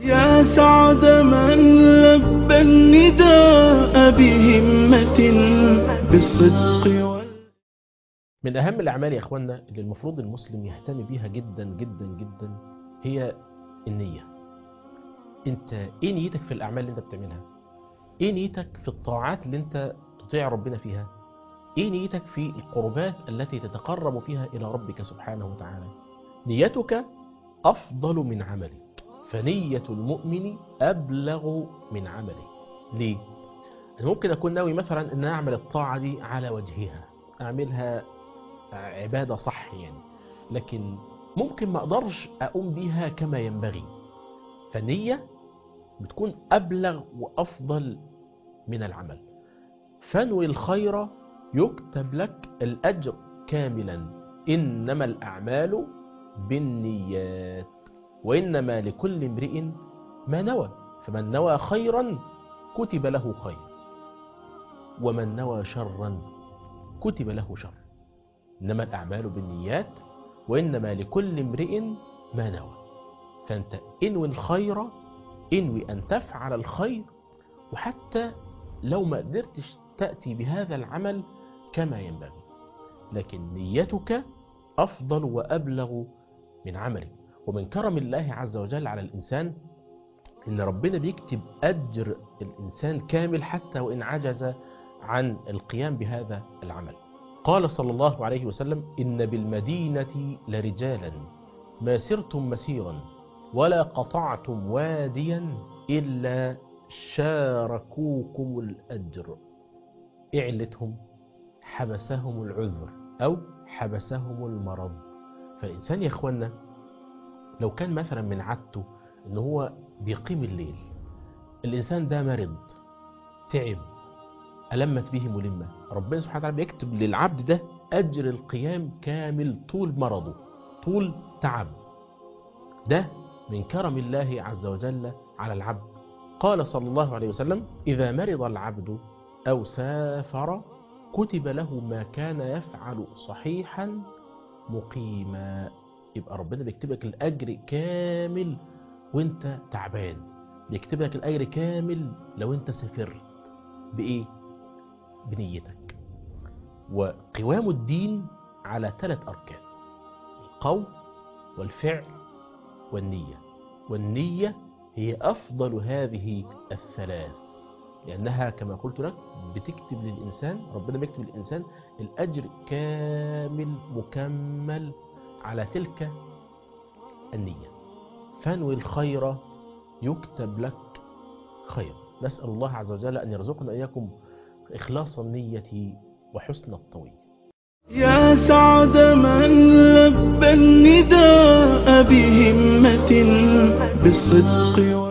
يا سعد من لبى النداء بهمة بالصدق وال... من أهم الأعمال يا إخوانا اللي المفروض المسلم يهتم بيها جدا جدا جدا هي النية أنت إيه نيتك في الأعمال اللي أنت بتعملها إيه نيتك في الطاعات اللي أنت تطيع ربنا فيها إيه نيتك في القربات التي تتقرب فيها إلى ربك سبحانه وتعالى نيتك أفضل من عملك فنية المؤمن أبلغ من عمله ليه؟ أنا ممكن أكون ناوي مثلا أن أعمل الطاعة دي على وجهها أعملها عبادة صح يعني لكن ممكن ما أقدرش أقوم بيها كما ينبغي فالنية بتكون أبلغ وأفضل من العمل فانوي الخير يكتب لك الأجر كاملا إنما الأعمال بالنيات وإنما لكل امرئ ما نوى فمن نوى خيرا كتب له خير ومن نوى شرا كتب له شر إنما الأعمال بالنيات وإنما لكل امرئ ما نوى فأنت انوي الخير انوي أن تفعل الخير وحتى لو ما قدرتش تأتي بهذا العمل كما ينبغي لكن نيتك أفضل وأبلغ من عملك ومن كرم الله عز وجل على الإنسان إن ربنا بيكتب أجر الإنسان كامل حتى وإن عجز عن القيام بهذا العمل قال صلى الله عليه وسلم إن بالمدينة لرجالا ما سرتم مسيرا ولا قطعتم واديا إلا شاركوكم الأجر إعلتهم حبسهم العذر أو حبسهم المرض فالإنسان يا إخوانا لو كان مثلا من عادته ان هو بيقيم الليل الانسان ده مرض تعب ألمت به ملمة ربنا سبحانه وتعالى بيكتب للعبد ده أجر القيام كامل طول مرضه طول تعب ده من كرم الله عز وجل على العبد قال صلى الله عليه وسلم إذا مرض العبد أو سافر كتب له ما كان يفعل صحيحا مقيما يبقى ربنا بيكتب لك الأجر كامل وانت تعبان بيكتب لك الأجر كامل لو انت سافرت بإيه؟ بنيتك وقوام الدين على ثلاث أركان القول والفعل والنية والنية هي أفضل هذه الثلاث لأنها كما قلت لك بتكتب للإنسان ربنا بيكتب للإنسان الأجر كامل مكمل على تلك النية فانوي الخير يكتب لك خير نسأل الله عز وجل أن يرزقنا إياكم إخلاص النية وحسن الطوي يا سعد من لبى النداء بهمة بالصدق